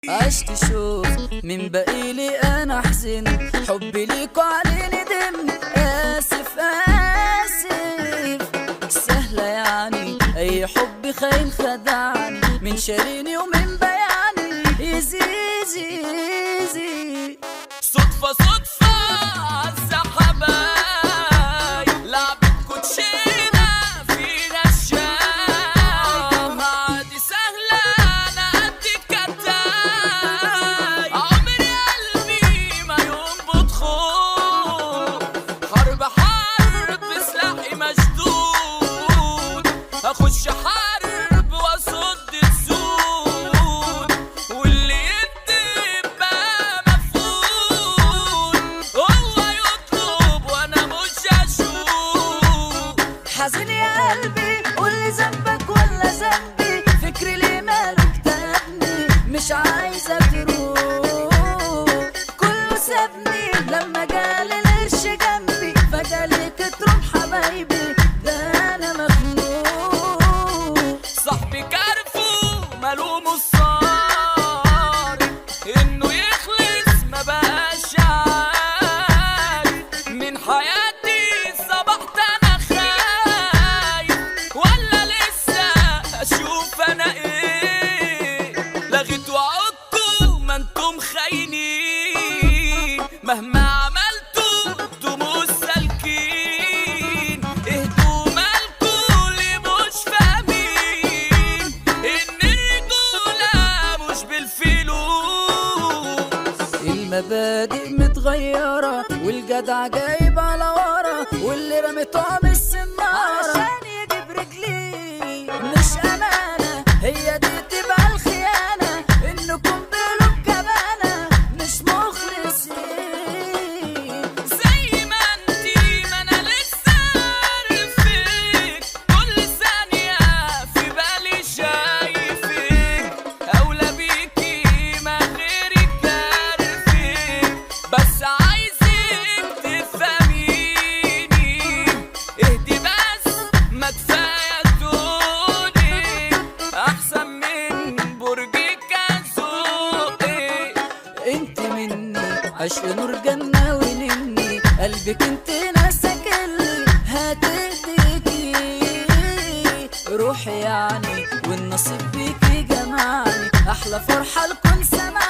عشت شوف من بقيلي انا حزن حبي ليكوا عليني دم اسف اسف سهلة يعني اي حب خاين خدعني من شاريني ومن بيعني يزيزي يزي صدفة صدفة عالسحباي لعبة كوتشينة فينا الشام عادي سهلة أنا قد الكتاي عمري قلبي ما ينبض خوف حرب حرب سلاحي مشدود أخش حرب وأصد السود واللي يكتب بقى مفقود هو يطلب وأنا مش هشوف حزين يا قلبي قولي ذنبك ولا ذنبي فكري ليه ماله كتبني مش عايزة تروح كله سابني لما جالي القرش جنبي فجأة لقيت تروح حبايبي ده أنا مخنوق صاحبي كارفو ملومه الصار انه يخلص ما بقاش عارف من حياتي صبحت انا خايف ولا لسه اشوف انا ايه لغيت وعدكم ما انتم خاينين مهما عملتوا انتم مش سالكين اهدوا مالكوا اللي مش فاهمين ان الرجوله مش بالفلوس المبادئ متغيرة والجدع جايب على ورا واللي رميته عم السنارة عشان يجيب رجلي مش أمانة هي دي تبقى الخيانة إنكم بقلوب كمانة مش مخلصين زي ما انتي ما انا لسه عارفك كل ثانية في بالي شايفك أولى بيكي ما غيرك عارفك بس عايزك تفهميني اهدي بس ما كفاية تقولي أحسن من برجك ذوقك انت مني عشق نور جنة ونني قلبك انت ناسك اللي هتديكي روحي يعني والنصيب بيكي جمعني احلى فرحة لكم سمعني